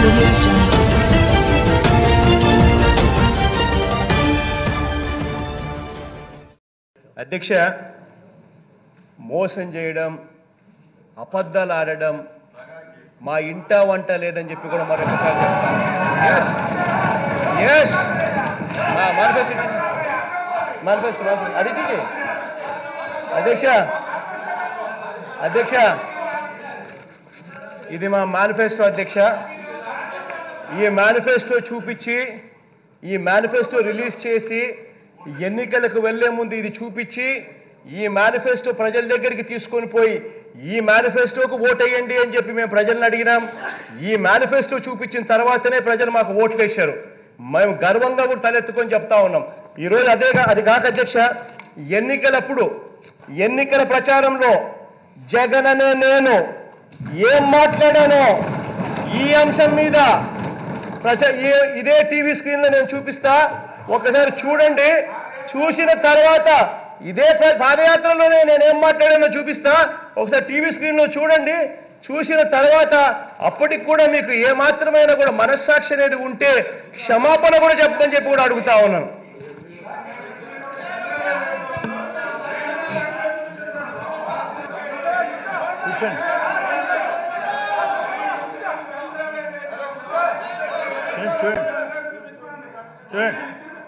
audio jungle. అధ్యక్ష మోసం చేయడం అబద్ధాలు ఆడడం మా ఇంట వంట లేదని చెప్పి కూడా మరొకసారి ఎస్ మేనిఫెస్టో మేనిఫెస్టో అడిగి అధ్యక్ష అధ్యక్ష ఇది మా మేనిఫెస్టో అధ్యక్ష ఈ మేనిఫెస్టో చూపించి ఈ మేనిఫెస్టో రిలీజ్ చేసి ఎన్నికలకు వెళ్లే ముందు ఇది చూపించి ఈ మేనిఫెస్టో ప్రజల దగ్గరికి తీసుకొని పోయి ఈ మేనిఫెస్టోకు ఓటేయండి అని చెప్పి మేము ప్రజలను అడిగినాం ఈ మేనిఫెస్టో చూపించిన తర్వాతనే ప్రజలు మాకు ఓట్లు వేశారు మేము గర్వంగా కూడా తలెత్తుకొని చెప్తా ఉన్నాం ఈరోజు అదే కా- అది కాక అధ్యక్ష ఎన్నికలప్పుడు ఎన్నికల ప్రచారంలో జగన్ అనే నేను ఏం మాట్లాడానో ఈ అంశం మీద ప్రజ ఈ- ఇదే టీవీ స్క్రీన్ లో నేను చూపిస్తా ఒకసారి చూడండి చూసిన తర్వాత ఇదే ప్ర- పాదయాత్రలోనే నేనేం మాట్లాడానో చూపిస్తా ఒకసారి టీవీ స్క్రీన్ లో చూడండి చూసిన తర్వాత అప్పటికి కూడా మీకు ఏ మాత్రమైనా కూడా మనస్సాక్షి అనేది ఉంటే క్షమాపణ కూడా చెప్పమని చెప్పి కూడా అడుగుతా ఉన్నాను కూర్చోండి చూడండి చూడండి చూడండి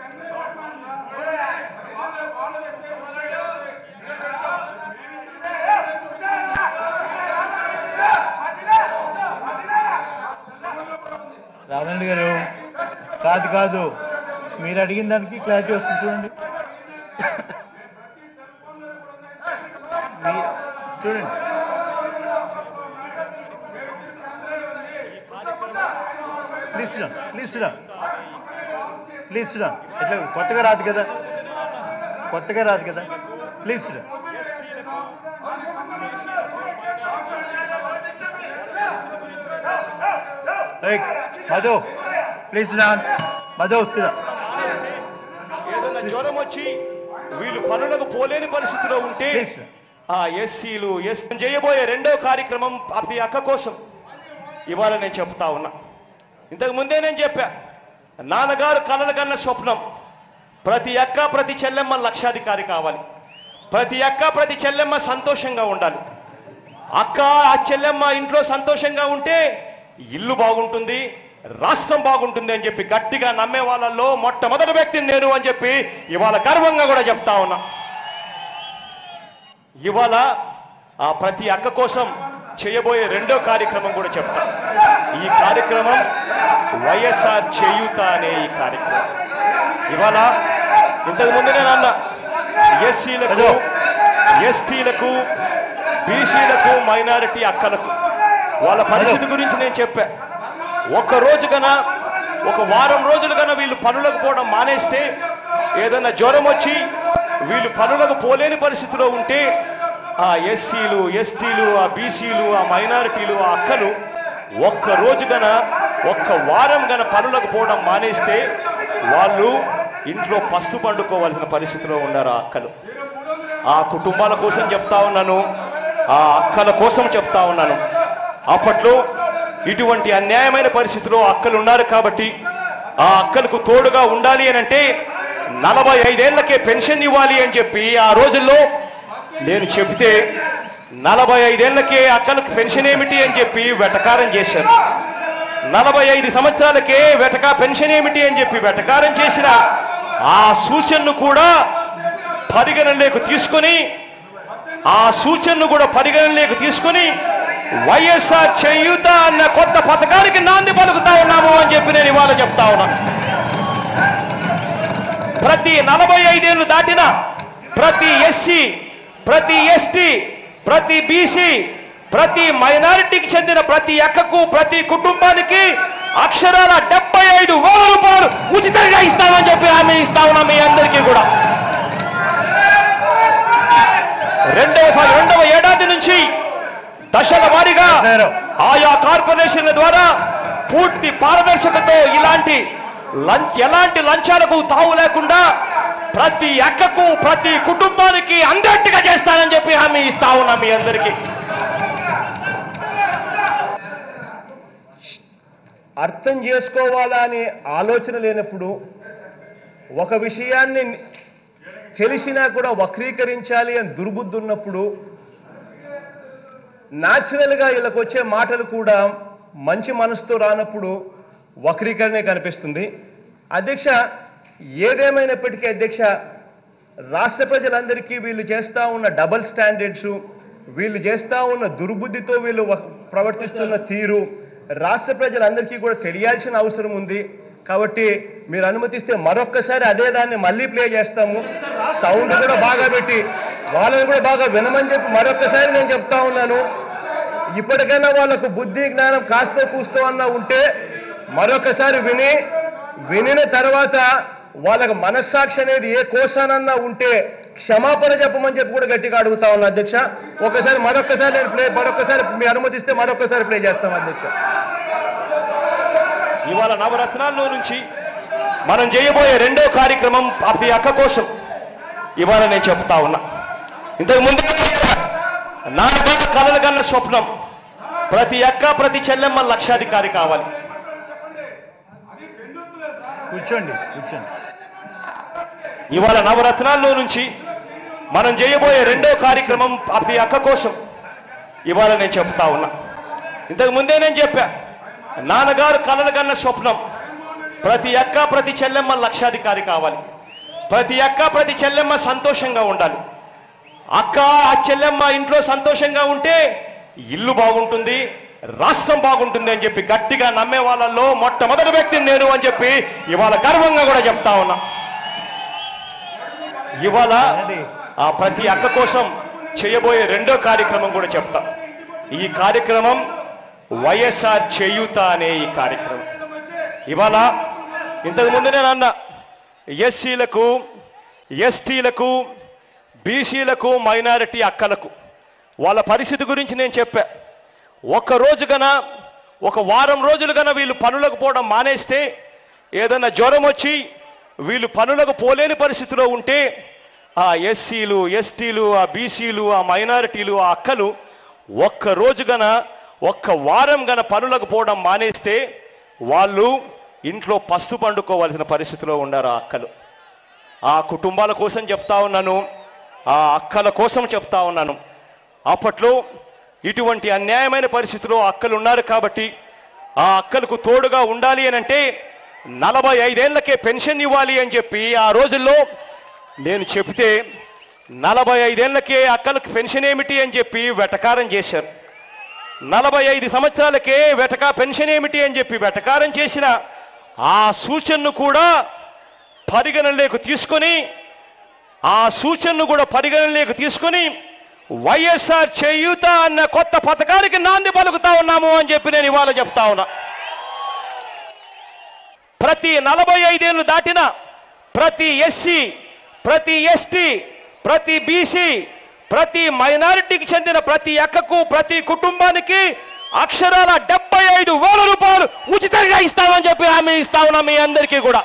రామరెడ్డి గారు కాదు కాదు మీరు అడిగిన దానికి క్లారిటీ వస్తుంది చూడండి మీ- చూడండి ప్లీజ్ రా ప్లీజ్ రా ప్లీజ్ రా ఎట్లా కొత్తగా రాదు కదా కొత్తగా రాదు కదా ప్లీజ్ రా ఏయ్, మధు ప్లీజ్ రా మధు వస్తుందా ఏదైనా జ్వరం వచ్చి వీళ్ళు పనులకు పోలేని పరిస్థితిలో ఉంటే ప్లీజ్ రా ఆ ఎస్సీలు ఎస్ చేయబోయే రెండో కార్యక్రమం ప్రతి అక్క కోసం ఇవాళ నేను చెప్తా ఉన్నా ఇంతకు ముందే నేను చెప్పా నాన్నగారు కలలు కన్న స్వప్నం ప్రతి అక్క ప్రతి చెల్లెమ్మ లక్షాధికారి కావాలి ప్రతి అక్క ప్రతి చెల్లెమ్మ సంతోషంగా ఉండాలి అక్క ఆ చెల్లెమ్మ ఇంట్లో సంతోషంగా ఉంటే ఇల్లు బాగుంటుంది రాష్ట్రం బాగుంటుంది అని చెప్పి గట్టిగా నమ్మే వాళ్ళల్లో మొట్టమొదటి వ్యక్తిని నేను అని చెప్పి ఇవాళ గర్వంగా కూడా చెప్తా ఉన్నా ఇవాళ ఆ ప్రతి అక్క కోసం చేయబోయే రెండో కార్యక్రమం కూడా చెప్తా ఈ కార్యక్రమం వైఎస్ఆర్ చేయూత అనే ఈ కార్యక్రమం ఇవాళ ఇంతకు ముందు నేను అన్నా ఎస్సీలకు ఎస్టీలకు బీసీలకు మైనారిటీ అక్కలకు వాళ్ళ పరిస్థితి గురించి నేను చెప్పా ఒక్క రోజు గన ఒక వారం రోజులు గన వీళ్ళు పనులకు పోవడం మానేస్తే ఏదైనా జ్వరం వచ్చి వీళ్ళు పనులకు పోలేని పరిస్థితిలో ఉంటే ఆ ఎస్సీలు ఎస్టీలు ఆ బీసీలు ఆ మైనారిటీలు ఆ అక్కలు ఒక్క రోజు గన ఒక్క వారం గన పనులకు పోవడం మానేస్తే వాళ్ళు ఇంట్లో పస్తు పండుకోవాల్సిన పరిస్థితిలో ఉన్నారు ఆ అక్కలు ఆ కుటుంబాల కోసం చెప్తా ఉన్నాను ఆ అక్కల కోసం చెప్తా ఉన్నాను అప్పట్లో ఇటువంటి అన్యాయమైన పరిస్థితిలో అక్కలు ఉన్నారు కాబట్టి ఆ అక్కలకు తోడుగా ఉండాలి అని అంటే నలభై ఐదేళ్లకే పెన్షన్ ఇవ్వాలి అని చెప్పి ఆ రోజుల్లో నేను చెబితే నలభై ఐదేళ్లకే అక్కలకు పెన్షన్ ఏమిటి అని చెప్పి వెటకారం చేశారు నలభై ఐదు సంవత్సరాలకే వెటకా పెన్షన్ ఏమిటి అని చెప్పి వెటకారం చేసిన ఆ సూచనను కూడా పరిగణనలోకి తీసుకొని ఆ సూచనను కూడా పరిగణనలోకి తీసుకొని వైఎస్ఆర్ చేయూత అన్న కొత్త పథకానికి నాంది పలుకుతా ఉన్నాము అని చెప్పి నేను ఇవాళ చెప్తా ఉన్నాను ప్రతి నలభై ఐదేళ్లు దాటిన ప్రతి ఎస్సీ ప్రతి ఎస్టీ ప్రతి బీసీ ప్రతి మైనారిటీకి చెందిన ప్రతి అక్కకు ప్రతి కుటుంబానికి అక్షరాల డెబ్బై ఐదు వేల రూపాయలు ఉచితంగా ఇస్తామని చెప్పి హామీ ఇస్తా ఉన్నాం మీ అందరికీ కూడా రెండవ సా- రెండవ ఏడాది నుంచి దశల వారీగా సార్. ఆయా కార్పొరేషన్ల ద్వారా పూర్తి పారదర్శకతో ఇలాంటి లంచ్ ఎలాంటి లంచాలకు తావు లేకుండా ప్రతి అక్కకు ప్రతి కుటుంబానికి అందేట్టుగా చేస్తానని చెప్పి హామీ ఇస్తా ఉన్నా మీ అందరికీ అర్థం చేసుకోవాలా అనే ఆలోచన లేనప్పుడు ఒక విషయాన్ని తెలిసినా కూడా వక్రీకరించాలి అని దుర్బుద్ధి ఉన్నప్పుడు న్యాచురల్గా వీళ్ళకి వచ్చే మాటలు కూడా మంచి మనసుతో రానప్పుడు వక్రీకరణే కనిపిస్తుంది అధ్యక్ష ఏదేమైనప్పటికీ అధ్యక్ష రాష్ట్ర ప్రజలందరికీ వీళ్ళు చేస్తా ఉన్న డబల్ స్టాండర్డ్స్ వీళ్ళు చేస్తా ఉన్న దుర్బుద్ధితో వీళ్ళు వ- ప్రవర్తిస్తున్న తీరు రాష్ట్ర ప్రజలందరికీ కూడా తెలియాల్సిన అవసరం ఉంది కాబట్టి మీరు అనుమతిస్తే మరొక్కసారి అదే దాన్ని మళ్ళీ ప్లే చేస్తాము సౌండ్ కూడా బాగా పెట్టి వాళ్ళని కూడా బాగా వినమని చెప్పి మరొక్కసారి నేను చెప్తా ఉన్నాను ఇప్పటికైనా వాళ్ళకు బుద్ధి జ్ఞానం కాస్తో కూస్తో అన్నా ఉంటే మరొకసారి విని వినిన తర్వాత వాళ్ళకి మనస్సాక్షి అనేది ఏ కోశానన్నా ఉంటే క్షమాపణ చెప్పమని చెప్పి కూడా గట్టిగా అడుగుతా ఉన్నా అధ్యక్ష ఒకసారి మరొకసారి నేను ప్లే మరొకసారి మీ అనుమతిస్తే మరొకసారి ప్లే చేస్తాం అధ్యక్ష ఇవాళ నవరత్నాల్లో నుంచి మనం చేయబోయే రెండో కార్యక్రమం ప్రతి అక్క కోసం ఇవాళ నేను చెప్తా ఉన్నా ఇంతకు ముందే నాన్నగా కలలు కన్న స్వప్నం ప్రతి అక్క ప్రతి చెల్లెమ్మ లక్షాధికారి కావాలి కూర్చోండి కూర్చోండి ఇవాళ నవరత్నాల్లో నుంచి మనం చేయబోయే రెండో కార్యక్రమం ప్రతి అక్క కోసం ఇవాళ నేను చెప్తా ఉన్నా ఇంతకు ముందే నేను చెప్పా నాన్నగారు కలలు కన్న స్వప్నం ప్రతి అక్క ప్రతి చెల్లెమ్మ లక్షాధికారి కావాలి ప్రతి అక్క ప్రతి చెల్లెమ్మ సంతోషంగా ఉండాలి అక్క ఆ చెల్లెమ్మ ఇంట్లో సంతోషంగా ఉంటే ఇల్లు బాగుంటుంది రాష్ట్రం బాగుంటుంది అని చెప్పి గట్టిగా నమ్మే వాళ్ళల్లో మొట్టమొదటి వ్యక్తిని నేను అని చెప్పి ఇవాళ గర్వంగా కూడా చెప్తా ఉన్నా ఇవాళ వినండి. ఆ ప్రతి అక్క కోసం చేయబోయే రెండో కార్యక్రమం కూడా చెప్తా ఈ కార్యక్రమం వైఎస్ఆర్ చేయూత అనే ఈ కార్యక్రమం ఇవాళ ఇంతకు ముందు నేను అన్న ఎస్సీలకు ఎస్టీలకు బీసీలకు మైనారిటీ అక్కలకు వాళ్ళ పరిస్థితి గురించి నేను చెప్పా ఒక్క రోజు గన ఒక వారం రోజులు గన వీళ్ళు పనులకు పోవడం మానేస్తే ఏదైనా జ్వరం వచ్చి వీళ్ళు పనులకు పోలేని పరిస్థితిలో ఉంటే ఆ ఎస్సీలు ఎస్టీలు ఆ బీసీలు ఆ మైనారిటీలు ఆ అక్కలు ఒక్క రోజు గన ఒక్క వారం గన పనులకు పోవడం మానేస్తే వాళ్ళు ఇంట్లో పస్తు పండుకోవాల్సిన పరిస్థితిలో ఉన్నారు ఆ అక్కలు ఆ కుటుంబాల కోసం చెప్తా ఉన్నాను ఆ అక్కల కోసం చెప్తా ఉన్నాను అప్పట్లో ఇటువంటి అన్యాయమైన పరిస్థితిలో అక్కలు ఉన్నారు కాబట్టి ఆ అక్కలకు తోడుగా ఉండాలి అని అంటే నలభై ఐదేళ్లకే పెన్షన్ ఇవ్వాలి అని చెప్పి ఆ రోజుల్లో నేను చెబితే నలభై ఐదేళ్లకే అక్కలకు పెన్షన్ ఏమిటి అని చెప్పి వెటకారం చేశారు నలభై ఐదు సంవత్సరాలకే వెటకా పెన్షన్ ఏమిటి అని చెప్పి వెటకారం చేసిన ఆ సూచనను కూడా పరిగణనలోకి తీసుకొని ఆ సూచనను కూడా పరిగణనలోకి తీసుకొని వైఎస్ఆర్ చేయూత అన్న కొత్త పథకానికి నాంది పలుకుతా ఉన్నాము అని చెప్పి నేను ఇవాళ చెప్తా ఉన్నా ప్రతి నలభై ఐదేళ్లు దాటిన ప్రతి ఎస్సీ ప్రతి ఎస్టీ ప్రతి బీసీ ప్రతి మైనారిటీకి చెందిన ప్రతి అక్కకు ప్రతి కుటుంబానికి అక్షరాల డెబ్బై ఐదు వేల రూపాయలు ఉచితంగా ఇస్తామని చెప్పి హామీ ఇస్తా ఉన్నాం మీ అందరికీ కూడా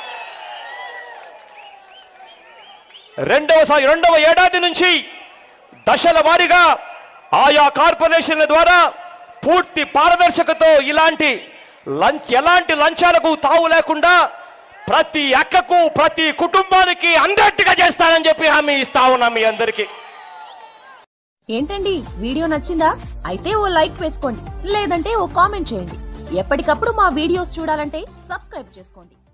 రెండవ సా- రెండవ ఏడాది నుంచి దశల వారీగా ఆయా కార్పొరేషన్ల ద్వారా పూర్తి పారదర్శకతో ఇలాంటి లంచ్ ఎలాంటి లంచాలకు తావు లేకుండా ప్రతి అక్కకు ప్రతి కుటుంబానికి అందట్టుగా చేస్తానని చెప్పి హామీ ఇస్తా ఉన్నాం మీ అందరికీ ఏంటండి వీడియో నచ్చిందా అయితే ఓ లైక్ వేసుకోండి లేదంటే ఓ కామెంట్ చేయండి ఎప్పటికప్పుడు మా వీడియోస్ చూడాలంటే సబ్స్క్రైబ్ చేసుకోండి